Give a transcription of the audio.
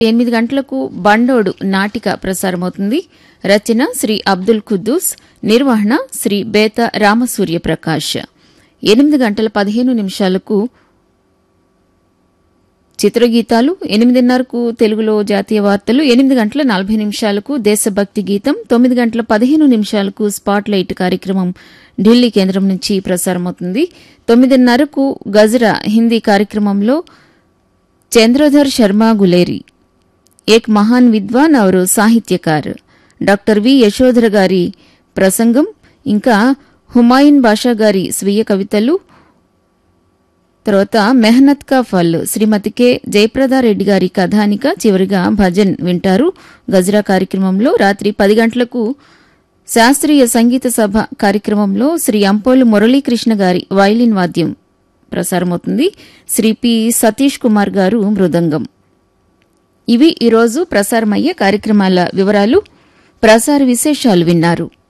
ఎనిమిది గంటలకు బండోడు నాటిక ప్రసారమవుతుంది రచన శ్రీ అబ్దుల్ ఖుద్దూస్ నిర్వహణ శ్రీ బేత రామసూర్య ప్రకాష్ ఎనిమిది గంటల పదిహేను నిమిషాలకు చిత్రగీతాలు ఎనిమిదిన్నరకు తెలుగులో జాతీయ వార్తలు ఎనిమిది గంటల నలభై నిమిషాలకు దేశభక్తి గీతం తొమ్మిది గంటల పదిహేను నిమిషాలకు స్పాట్ లైట్ కార్యక్రమం ఢిల్లీ కేంద్రం నుంచి ప్రసారమవుతుంది తొమ్మిదిన్నరకు గజరా హిందీ కార్యక్రమంలో చంద్రధర్ శర్మ గులేరి ఏక్ మహాన్ విద్వాన్ అవరు సాహిత్యకార్ డాక్టర్ వి యశోధర గారి ప్రసంగం ఇంకా హుమాయూన్ బాషా గారి స్వీయ కవితలు తర్వాత మెహనత్ కా ఫల్ శ్రీమతి కె జయప్రదారెడ్డి గారి కథానిక చివరిగా భజన్ వింటారు గజరా కార్యక్రమంలో రాత్రి పది గంటలకు శాస్త్రీయ సంగీత సభ కార్యక్రమంలో శ్రీ అంపోలు మురళీకృష్ణ గారి వైలిన్ వాద్యం ప్రసారమవుతుంది శ్రీ పి సతీష్ కుమార్ గారు మృదంగం ఇవి ఈరోజు ప్రసారమయ్యే కార్యక్రమాల వివరాలు ప్రసార విశేషాలు విన్నారు